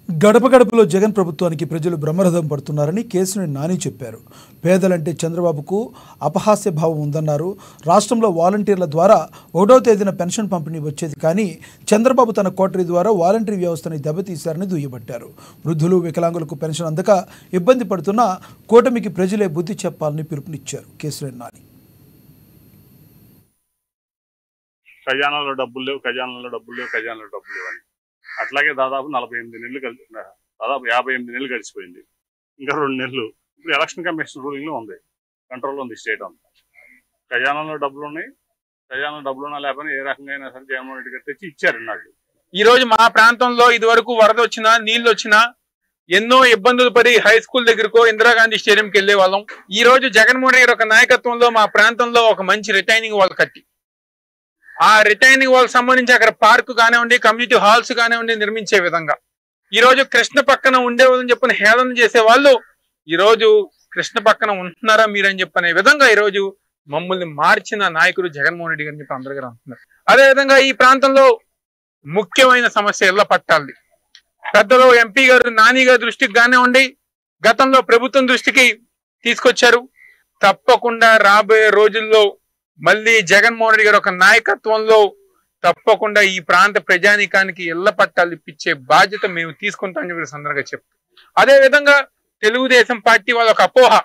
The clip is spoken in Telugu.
గడప గడపలో జగన్ ప్రభుత్వానికి ప్రజలు బ్రహ్మరథం పడుతున్నారని కేసుని నాని చెప్పారు పేదలంటే చంద్రబాబుకు అపహాస్య భావం ఉందన్నారు రాష్ట్రంలో వాలంటీర్ల ద్వారా ఒకటో తేదీన పెన్షన్ పంపిణీ వచ్చేది కానీ చంద్రబాబు తన కోటరీ ద్వారా వాలంటీర్ వ్యవస్థని దెబ్బతీశారని దుయ్యబట్టారు వృద్ధులు వికలాంగులకు పెన్షన్ అందక ఇబ్బంది పడుతున్న కూటమికి ప్రజలే బుద్ధి చెప్పాలని పిలుపునిచ్చారు కేసుని నాని ఖజానాలో డబ్బులు లేవు ఖజానాలో డబ్బులు లేవు ఖజానాలో డబ్బులు లేవు అని అట్లాగే దాదాపు నలభై ఎనిమిది నెలలు కలిసి దాదాపు యాభై ఎనిమిది నెలలు గడిచిపోయింది ఇంకా రెండు నెలలు ఇప్పుడు ఎలక్షన్ కమిషన్ రూలింగ్ లో ఉంది కంట్రోల్లో ఉంది స్టేట్ అంతా ఖజానాలో డబ్బులు ఉన్నాయి ఖజానాలో డబ్బులు ఉన్నా లేకపోయినా ఏ రకంగా అయినా సరే జగన్మోహన్ రెడ్డి గారు తెచ్చి ఇచ్చారు నాడు ఈ రోజు మా ప్రాంతంలో ఇది వరకు వరద వచ్చినా నీళ్లు వచ్చినా ఎన్నో ఇబ్బందులు పడి హై స్కూల్ దగ్గరకో ఇందిరాగాంధీ స్టేడియంకి వెళ్లే వాళ్ళం ఈ రోజు జగన్మోహన్ రెడ్డి గారి ఒక నాయకత్వంలో మా ప్రాంతంలో ఒక మంచి రిటైనింగ్ వాల్ కట్టి ఆ రిటైనింగ్ వాల్ సంబంధించి అక్కడ పార్క్ కానివ్వండి కమ్యూనిటీ హాల్స్ కానివ్వండి నిర్మించే విధంగా ఈ రోజు కృష్ణ పక్కన ఉండేవాళ్ళని చెప్పిన హేళన చేసే వాళ్ళు ఈ రోజు కృష్ణ పక్కన ఉంటున్నారా మీరని చెప్పనే విధంగా ఈ రోజు మమ్మల్ని మార్చిన నాయకుడు జగన్మోహన్ రెడ్డి గారిని చెప్పి అందరి గారు అంటున్నారు అదే విధంగా ఈ ప్రాంతంలో ముఖ్యమైన సమస్య ఇళ్ల పట్టాలి పెద్దలు ఎంపీ గారు నాని గారి దృష్టికి కానివ్వండి గతంలో ప్రభుత్వం దృష్టికి తీసుకొచ్చారు తప్పకుండా రాబోయే రోజుల్లో మళ్ళీ జగన్మోహన్ రెడ్డి గారు ఒక నాయకత్వంలో తప్పకుండా ఈ ప్రాంత ప్రజానీకానికి ఇళ్ల పట్టాలు ఇప్పించే బాధ్యత మేము తీసుకుంటామని చెప్పి సందర్భంగా చెప్తాం అదే విధంగా తెలుగుదేశం పార్టీ వాళ్ళ ఒక అపోహ